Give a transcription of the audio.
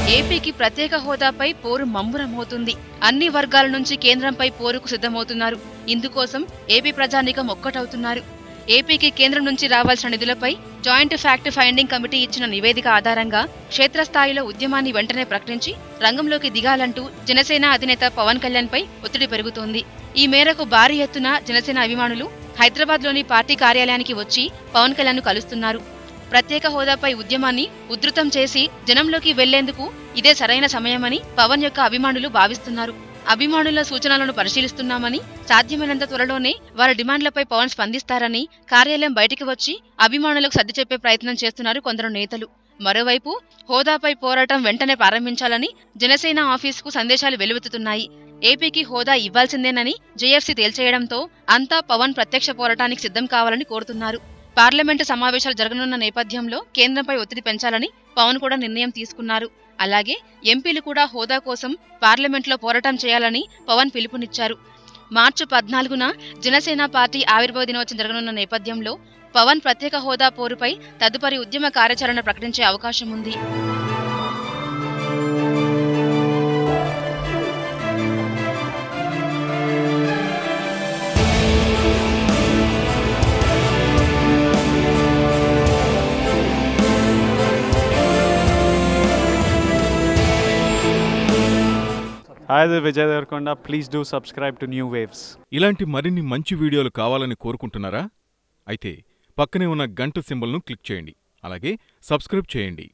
ఏపీకి ప్రత్యేక హోదాపై పోరు మమ్మురమవుతుంది అన్ని వర్గాల నుంచి కేంద్రంపై పోరుకు సిద్ధమవుతున్నారు ఇందుకోసం ఏపీ ప్రజానీకం ఒక్కటవుతున్నారు ఏపీకి కేంద్రం నుంచి రావాల్సిన నిధులపై జాయింట్ ఫ్యాక్ట్ ఫైండింగ్ కమిటీ ఇచ్చిన నివేదిక ఆధారంగా క్షేత్రస్థాయిలో ఉద్యమాన్ని వెంటనే ప్రకటించి రంగంలోకి దిగాలంటూ జనసేన అధినేత పవన్ కళ్యాణ్ పై ఒత్తిడి పెరుగుతోంది ఈ మేరకు భారీ ఎత్తున జనసేన అభిమానులు హైదరాబాద్లోని పార్టీ కార్యాలయానికి వచ్చి పవన్ కళ్యాణ్ కలుస్తున్నారు ప్రత్యేక హోదాపై ఉద్యమాన్ని ఉధృతం చేసి జనంలోకి వెళ్లేందుకు ఇదే సరైన సమయమని పవన్ యొక్క అభిమానులు భావిస్తున్నారు అభిమానుల సూచనలను పరిశీలిస్తున్నామని సాధ్యమైనంత త్వరలోనే వారి డిమాండ్లపై పవన్ స్పందిస్తారని కార్యాలయం బయటికి వచ్చి అభిమానులకు సర్ది చెప్పే ప్రయత్నం చేస్తున్నారు కొందరు నేతలు మరోవైపు హోదాపై పోరాటం వెంటనే ప్రారంభించాలని జనసేన ఆఫీసుకు సందేశాలు వెలువెత్తుతున్నాయి ఏపీకి హోదా ఇవ్వాల్సిందేనని జేఎఫ్సీ తేల్చేయడంతో అంతా పవన్ ప్రత్యక్ష పోరాటానికి సిద్ధం కావాలని కోరుతున్నారు పార్లమెంటు సమావేశాలు జరగనున్న నేపథ్యంలో కేంద్రంపై ఒత్తిడి పెంచాలని పవన్ కూడా నిర్ణయం తీసుకున్నారు అలాగే ఎంపీలు కూడా హోదా కోసం పార్లమెంట్లో పోరాటం చేయాలని పవన్ పిలుపునిచ్చారు మార్చి పద్నాలుగున జనసేన పార్టీ ఆవిర్భావ దినోత్సవం జరగనున్న నేపథ్యంలో పవన్ ప్రత్యేక హోదా పోరుపై తదుపరి ఉద్యమ కార్యాచరణ ప్రకటించే అవకాశం ఉంది Hi, this is Vijay Devarkonda. Please do subscribe to New Waves. ఇలాంటి మరిన్ని మంచి వీడియోలు కావాలని కోరుకుంటున్నారా అయితే పక్కనే ఉన్న గంట సింబల్ను క్లిక్ చేయండి అలాగే సబ్స్క్రైబ్ చేయండి